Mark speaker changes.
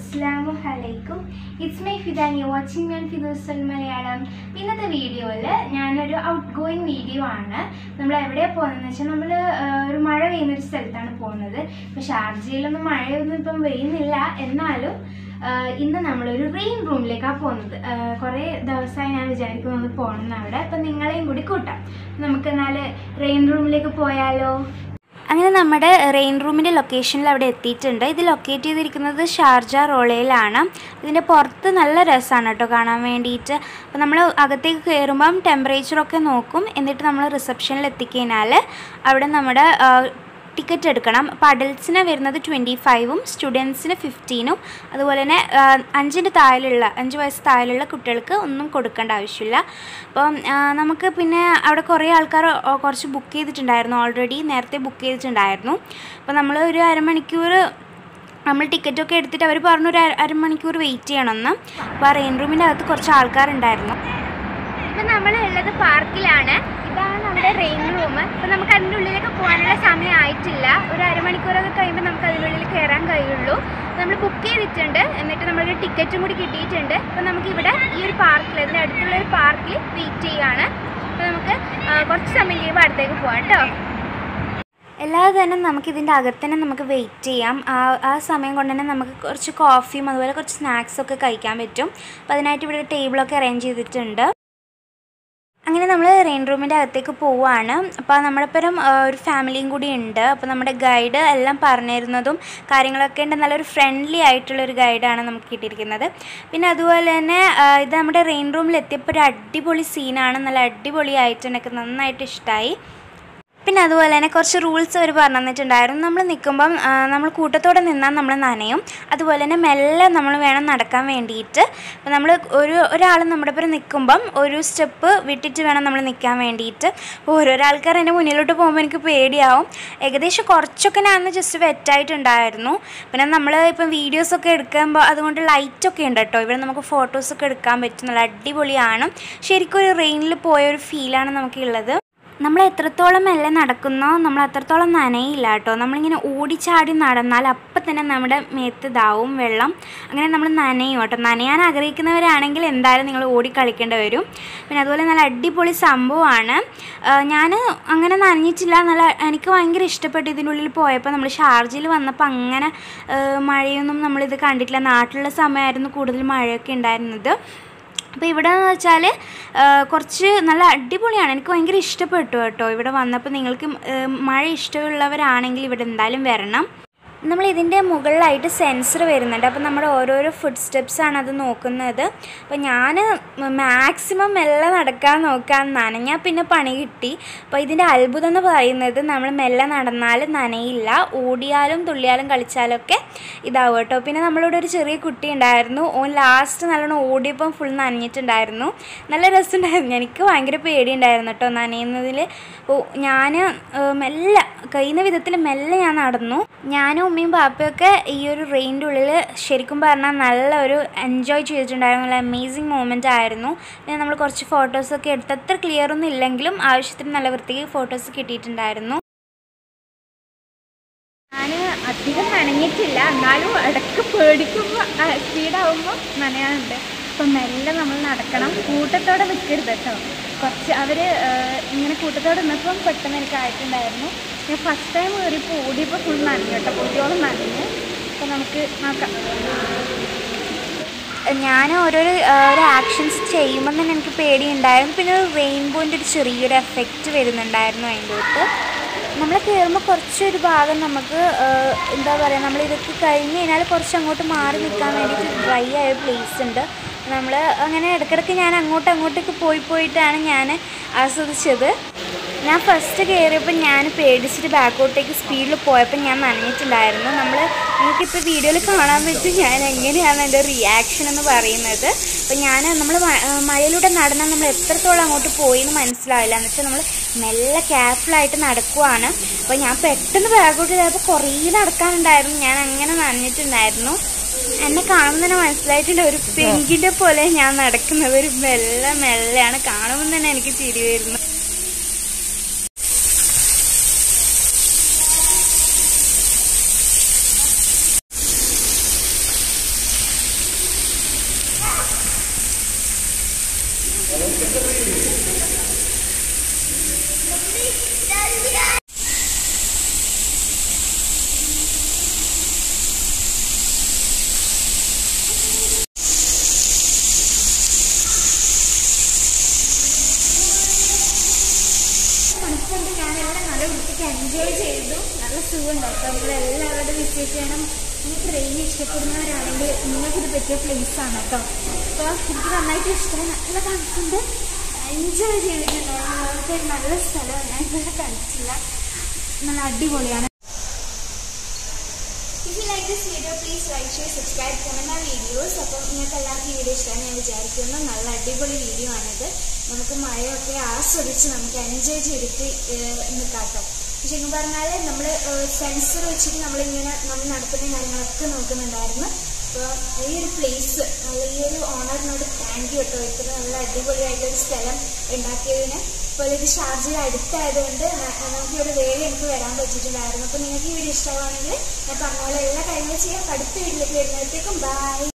Speaker 1: അസ്സാമു അലൈക്കും it's my ഫിദാൻ you watching മീൻ ഫിദോസൽ മലയാളം ഇന്നത്തെ വീഡിയോയിൽ ഞാനൊരു ഔട്ട് ഗോയിങ് വീഡിയോ ആണ് നമ്മൾ എവിടെയാണ് പോകുന്നതെന്ന് വെച്ചാൽ നമ്മൾ ഒരു മഴ പെയ്യുന്ന ഒരു സ്ഥലത്താണ് പോകുന്നത് ഇപ്പോൾ ഷാർജയിലൊന്നും മഴയൊന്നും ഇപ്പം പെയ്യുന്നില്ല എന്നാലും ആ, ഇന്ന് നമ്മളൊരു റെയിൻ റൂമിലേക്കാണ് പോകുന്നത് ആ, കുറേ ദിവസമായി ഞാൻ വിചാരിക്കുന്നു ഒന്ന് പോകണം എന്ന് അവിടെ അപ്പം നിങ്ങളെയും കൂടി കൂട്ടാം നമുക്ക് എന്നാൽ റെയിൻ റൂമിലേക്ക് പോയാലോ
Speaker 2: അങ്ങനെ നമ്മുടെ റെയിൻ റൂമിൻ്റെ ലൊക്കേഷനിൽ അവിടെ എത്തിയിട്ടുണ്ട് ഇത് ലൊക്കേറ്റ് ചെയ്തിരിക്കുന്നത് ഷാർജ റോളയിലാണ് ഇതിൻ്റെ പുറത്ത് നല്ല രസമാണ് കേട്ടോ കാണാൻ വേണ്ടിയിട്ട് അപ്പോൾ നമ്മൾ അകത്തേക്ക് കയറുമ്പം ടെമ്പറേച്ചറൊക്കെ നോക്കും എന്നിട്ട് നമ്മൾ റിസപ്ഷനിൽ എത്തിക്കഴിഞ്ഞാൽ അവിടെ നമ്മുടെ ടിക്കറ്റ് എടുക്കണം അപ്പോൾ അഡൽട്ട്സിന് വരുന്നത് ട്വൻറ്റി ഫൈവും സ്റ്റുഡൻസിന് ഫിഫ്റ്റീനും അതുപോലെ തന്നെ ആ, അഞ്ചിൻ്റെ താഴെയുള്ള അഞ്ച് വയസ്സ് താഴെയുള്ള കുട്ടികൾക്ക് ഒന്നും കൊടുക്കേണ്ട ആവശ്യമില്ല അപ്പം ആ, നമുക്ക് പിന്നെ അവിടെ കുറേ ആൾക്കാർ ഓ, കുറച്ച് ബുക്ക് ചെയ്തിട്ടുണ്ടായിരുന്നു ഓൾറെഡി നേരത്തെ ബുക്ക് ചെയ്തിട്ടുണ്ടായിരുന്നു അപ്പോൾ നമ്മൾ ഒരു അരമണിക്കൂർ നമ്മൾ ടിക്കറ്റൊക്കെ എടുത്തിട്ട് അവർ പറഞ്ഞു ഒരു അര- അരമണിക്കൂർ വെയിറ്റ് ചെയ്യണമെന്ന് അപ്പോൾ ആ റെയിൻ റൂമിൻ്റെ അകത്ത് കുറച്ച് ആൾക്കാരുണ്ടായിരുന്നു
Speaker 1: ഇപ്പം നമ്മൾ ഉള്ളത് പാർക്കിലാണ് ഇതാണ് നമ്മുടെ റെയിൻ റൂം ഇപ്പം നമുക്ക് അതിൻ്റെ ഉള്ളിലേക്ക് പോകാനുള്ള സമയം ആയിട്ടില്ല ഒരു അരമണിക്കൂറൊക്കെ കഴിയുമ്പോൾ നമുക്ക് അതിനുള്ളിൽ കയറാൻ കഴിയുള്ളൂ നമ്മൾ ബുക്ക് ചെയ്തിട്ടുണ്ട് എന്നിട്ട് നമ്മളൊരു ടിക്കറ്റും കൂടി കിട്ടിയിട്ടുണ്ട് അപ്പം നമുക്കിവിടെ ഈ ഒരു പാർക്കിൽ ഇതിൻ്റെ അടുത്തുള്ള ഒരു പാർക്കിൽ വെയിറ്റ് ചെയ്യുകയാണ് അപ്പോൾ നമുക്ക് ആ, കുറച്ച് സമയം കഴിയുമ്പോൾ അടുത്തേക്ക് പോകാം കേട്ടോ
Speaker 2: അല്ലാതെ തന്നെ നമുക്ക് ഇതിൻ്റെ അകത്ത് തന്നെ നമുക്ക് വെയിറ്റ് ചെയ്യാം ആ ആ സമയം കൊണ്ട് തന്നെ നമുക്ക് കുറച്ച് കോഫിയും അതുപോലെ കുറച്ച് സ്നാക്സ് ഒക്കെ കഴിക്കാൻ പറ്റും അപ്പോൾ അതിനായിട്ട് ഇവിടെ ഒരു ടേബിളൊക്കെ അറേഞ്ച് ചെയ്തിട്ടുണ്ട് അങ്ങനെ നമ്മൾ റെയിൻ റൂമിൻ്റെ അകത്തേക്ക് പോവുകയാണ് അപ്പോൾ നമ്മുടെ ഒപ്പം ഒരു ഫാമിലിയും കൂടി ഉണ്ട് അപ്പോൾ നമ്മുടെ ഗൈഡ് എല്ലാം പറഞ്ഞിരുന്നതും കാര്യങ്ങളൊക്കെ ഉണ്ട് നല്ലൊരു ഫ്രണ്ട്ലി ആയിട്ടുള്ളൊരു ഗൈഡാണ് നമുക്ക് കിട്ടിയിരിക്കുന്നത് പിന്നെ അതുപോലെ തന്നെ ആ, ഇത് നമ്മുടെ റെയിൻ റൂമിൽ എത്തിയപ്പോൾ ഒരു അടിപൊളി സീനാണ് നല്ല അടിപൊളിയായിട്ട് എനിക്ക് നന്നായിട്ട് ഇഷ്ടമായി പിന്നെ അതുപോലെ തന്നെ കുറച്ച് റൂൾസ് അവർ പറഞ്ഞു തന്നിട്ടുണ്ടായിരുന്നു നമ്മൾ നിൽക്കുമ്പം ആ, നമ്മൾ കൂട്ടത്തോടെ നിന്നാൽ നമ്മൾ നനയും അതുപോലെ തന്നെ മെല്ലെ നമ്മൾ വേണം നടക്കാൻ വേണ്ടിയിട്ട് അപ്പോൾ നമ്മൾ ഒരു ഒരാൾ നമ്മുടെ ഒപ്പം നിൽക്കുമ്പം ഒരു സ്റ്റെപ്പ് വിട്ടിട്ട് വേണം നമ്മൾ നിൽക്കാൻ വേണ്ടിയിട്ട് അപ്പോൾ ഓരോരോ ആൾക്കാർ എൻ്റെ മുന്നിലോട്ട് പോകുമ്പോൾ എനിക്ക് പേടിയാവും ഏകദേശം കുറച്ചൊക്കെ ഞാൻ അന്ന് ജസ്റ്റ് വെറ്റായിട്ടുണ്ടായിരുന്നു പിന്നെ നമ്മൾ ഇപ്പം വീഡിയോസൊക്കെ എടുക്കുമ്പോൾ അതുകൊണ്ട് ലൈറ്റൊക്കെ ഉണ്ട് കേട്ടോ ഇവിടെ നമുക്ക് ഫോട്ടോസൊക്കെ എടുക്കാൻ പറ്റും നല്ല അടിപൊളിയാണ് ശരിക്കും ഒരു റെയിനിൽ പോയ ഒരു ഫീലാണ് നമുക്കുള്ളത് നമ്മൾ എത്രത്തോളം മെല്ലെ നടക്കുന്നോ നമ്മൾ അത്രത്തോളം നനയില്ല കേട്ടോ നമ്മളിങ്ങനെ ഓടിച്ചാടി നടന്നാൽ അപ്പം തന്നെ നമ്മുടെ മേത്ത് ഇതാവും വെള്ളം അങ്ങനെ നമ്മൾ നനയും കേട്ടോ നനയാൻ ആഗ്രഹിക്കുന്നവരാണെങ്കിൽ എന്തായാലും നിങ്ങൾ ഓടി കളിക്കേണ്ടി വരും പിന്നെ അതുപോലെ നല്ല അടിപൊളി സംഭവമാണ് ഞാൻ അങ്ങനെ നനഞ്ഞിട്ടില്ല നല്ല എനിക്ക് ഭയങ്കര ഇഷ്ടപ്പെട്ടു ഇതിനുള്ളിൽ പോയപ്പോൾ നമ്മൾ ഷാർജയിൽ വന്നപ്പോൾ അങ്ങനെ ആ, മഴയൊന്നും നമ്മളിത് കണ്ടിട്ടില്ല നാട്ടിലുള്ള സമയമായിരുന്നു കൂടുതൽ മഴയൊക്കെ ഉണ്ടായിരുന്നത് അപ്പോൾ ഇവിടെ എന്ന് വെച്ചാൽ കുറച്ച് നല്ല അടിപൊളിയാണ് എനിക്ക് ഭയങ്കര ഇഷ്ടപ്പെട്ടു കേട്ടോ ഇവിടെ വന്നപ്പോൾ നിങ്ങൾക്ക് ഏഹ്, മഴ ഇഷ്ടമുള്ളവരാണെങ്കിൽ ഇവിടെ എന്തായാലും വരണം നമ്മൾ ഇതിൻ്റെ മുകളിലായിട്ട് സെൻസർ വരുന്നുണ്ട് അപ്പോൾ നമ്മുടെ ഓരോരോ ഫുഡ് സ്റ്റെപ്സാണ് അത് നോക്കുന്നത് അപ്പോൾ ഞാൻ മാക്സിമം മെല്ലെ നടക്കാൻ നോക്കാൻ നനഞ്ഞാൽ പിന്നെ പണി കിട്ടി അപ്പോൾ ഇതിൻ്റെ അത്ഭുതം എന്ന് പറയുന്നത് നമ്മൾ മെല്ലെ നടന്നാൽ നനയില്ല ഓടിയാലും തുള്ളിയാലും കളിച്ചാലൊക്കെ ഇതാവും കേട്ടോ പിന്നെ നമ്മളിവിടെ ഒരു ചെറിയ കുട്ടി ഉണ്ടായിരുന്നു ഓൻ ലാസ്റ്റ് നല്ലോണം ഓടിയപ്പം ഫുൾ നനഞ്ഞിട്ടുണ്ടായിരുന്നു നല്ല രസമുണ്ടായിരുന്നു എനിക്ക് ഭയങ്കര പേടിയുണ്ടായിരുന്നു കേട്ടോ നനയുന്നതിൽ അപ്പോൾ ഞാൻ മെല്ലെ കഴിയുന്ന വിധത്തിൽ മെല്ലെ ഞാൻ നടന്നു ഞാനും ഉമ്മയും പാപ്പയൊക്കെ ഈ ഒരു റെയിൻ്റെ ഉള്ളിൽ ശരിക്കും പറഞ്ഞാൽ നല്ല ഒരു എൻജോയ് ചെയ്തിട്ടുണ്ടായിരുന്നു നല്ല അമേസിങ് മൂമെൻ്റ് ആയിരുന്നു പിന്നെ നമ്മൾ കുറച്ച് ഫോട്ടോസൊക്കെ എടുത്ത് അത്ര ക്ലിയർ ഒന്നും ഇല്ലെങ്കിലും ആവശ്യത്തിന് നല്ല വൃത്തിക്ക് ഫോട്ടോസ് കിട്ടിയിട്ടുണ്ടായിരുന്നു
Speaker 1: ഞാൻ അധികം നനഞ്ഞിട്ടില്ല എന്നാലും ഇടയ്ക്ക് പേടിക്കുമ്പോൾ സ്പീഡാവുമ്പോൾ നനയാനുണ്ട് അപ്പം മെല്ലെ നമ്മൾ നടക്കണം കൂട്ടത്തോടെ നിൽക്കരുത് കേട്ടോ കുറച്ച് അവർ ഇങ്ങനെ കൂട്ടത്തോടെ നിന്നപ്പം പെട്ടെന്ന് എനിക്ക് ആയിട്ടുണ്ടായിരുന്നു ഞാൻ ഫസ്റ്റ് ടൈം കയറിയപ്പോൾ ഓടിയപ്പോൾ ഫുൾ നനഞ്ഞു കേട്ടോ പൊടിയോളം നനഞ്ഞ് അപ്പം നമുക്ക് നോക്കാം
Speaker 2: ഞാൻ ഓരോരോ ആ, ഒരു ആക്ഷൻസ് ചെയ്യുമ്പോൾ തന്നെ എനിക്ക് പേടിയുണ്ടായിരുന്നു പിന്നെ ഒരു റെയിൻബോൻ്റെ ഒരു ചെറിയൊരു എഫക്റ്റ് വരുന്നുണ്ടായിരുന്നു അതിൻ്റെ അകത്ത് നമ്മൾ കയറുമ്പോൾ കുറച്ചൊരു ഭാഗം നമുക്ക് ആ, എന്താ പറയുക നമ്മൾ ഇതൊക്കെ കഴിഞ്ഞ് കഴിഞ്ഞാൽ കുറച്ച് അങ്ങോട്ട് മാറി നിൽക്കാൻ വേണ്ടിയിട്ട് ഡ്രൈ ആയ പ്ലേസ് ഉണ്ട് നമ്മൾ അങ്ങനെ ഇടയ്ക്കിടയ്ക്ക് ഞാൻ അങ്ങോട്ടും അങ്ങോട്ടേക്ക് പോയി പോയിട്ടാണ് ഞാൻ ആസ്വദിച്ചത് ഞാൻ ഫസ്റ്റ് കയറിയപ്പോൾ ഞാൻ പേടിച്ചിട്ട് ബാക്കോട്ടേക്ക് സ്പീഡിൽ പോയപ്പോൾ ഞാൻ നനഞ്ഞിട്ടുണ്ടായിരുന്നു നമ്മൾ നിങ്ങൾക്കിപ്പോൾ വീഡിയോയിൽ കാണാൻ പറ്റും ഞാൻ എങ്ങനെയാണ് എൻ്റെ റിയാക്ഷൻ എന്ന് പറയുന്നത് അപ്പോൾ ഞാൻ നമ്മൾ മഴയിലൂടെ നടന്നാൽ നമ്മൾ എത്രത്തോളം അങ്ങോട്ട് പോയി എന്ന് മനസ്സിലാവില്ല എന്ന് വെച്ചാൽ നമ്മൾ മെല്ലെ കെയർഫുള്ളായിട്ട് നടക്കുവാണ് അപ്പോൾ ഞാൻ പെട്ടെന്ന് ബാക്കോട്ട് പോയപ്പോൾ കുറേ നടക്കാനുണ്ടായിരുന്നു ഞാൻ അങ്ങനെ നനഞ്ഞിട്ടുണ്ടായിരുന്നു എന്നെ കാണുമ്പോൾ തന്നെ മനസ്സിലായിട്ടുണ്ട് ഒരു പെങ്കിൻ്റെ പോലെ ഞാൻ നടക്കുന്നത് ഒരു മെല്ലെ മെല്ലെയാണ് കാണുമ്പോൾ തന്നെ എനിക്ക് ചിരി വരുന്നു
Speaker 1: ഒക്കെ എൻജോയ് ചെയ്തു നല്ല സുഖമുണ്ടായി അപ്പോൾ നിങ്ങൾ എല്ലാവരും വിസിറ്റ് ചെയ്യണം നിങ്ങൾക്ക് ട്രെയിൻ ഇഷ്ടപ്പെടുന്നവരാണെങ്കിൽ നിങ്ങൾക്ക് ഇത് പറ്റിയ പ്ലേസ് ആണ് കേട്ടോ അപ്പോൾ എനിക്ക് നന്നായിട്ട് ഇഷ്ടമായി നല്ല തണുപ്പുണ്ട് എൻജോയ് ചെയ്തിട്ടുണ്ടായിരുന്നു നമുക്ക് നല്ല സ്ഥലമാണ് ഞാൻ ഇതുവരെ കണ്ടിട്ടില്ല നല്ല അടിപൊളിയാണ് If you like this video, please like, share, subscribe, comment our videos. അപ്പം നിങ്ങൾക്ക് എല്ലാവർക്കും ഈ വീഡിയോ ഇഷ്ടമാണ് ഞാൻ വിചാരിക്കുന്നു നല്ല അടിപൊളി വീഡിയോ ആണിത് നമുക്ക് മഴയൊക്കെ ആസ്വദിച്ച് നമുക്ക് എൻജോയ് ചെയ്തിട്ട് നിൽക്കാം കേട്ടോ ശരിക്കും പറഞ്ഞാൽ നമ്മൾ സെൻസർ വെച്ചിട്ട് നമ്മളിങ്ങനെ നമ്മൾ നടത്തുന്ന കാര്യങ്ങളൊക്കെ നോക്കുന്നുണ്ടായിരുന്നു അപ്പോൾ ഈ ഒരു പ്ലേസ് ഈ ഒരു ഓണറിനോട് താങ്ക് യു കേട്ടോ ഇത്ര നല്ല അടിപൊളിയായിട്ടൊരു സ്ഥലം ഉണ്ടാക്കിയതിന് അപ്പോൾ ഇത് ഷാർജയിൽ അടുത്തായതുകൊണ്ട് ന- നമുക്ക് ഇവിടെ വേഗം എനിക്ക് വരാൻ പറ്റിയിട്ടുണ്ടായിരുന്നു അപ്പോൾ നിങ്ങൾക്ക് ഈ വീഡിയോ ഇഷ്ടമാണെങ്കിൽ ഞാൻ പറഞ്ഞ പോലെ എല്ലാ കാര്യങ്ങളും ചെയ്യാം അടുത്ത വീട്ടിലേക്ക് വരുന്നപ്പോഴത്തേക്കും ബൈ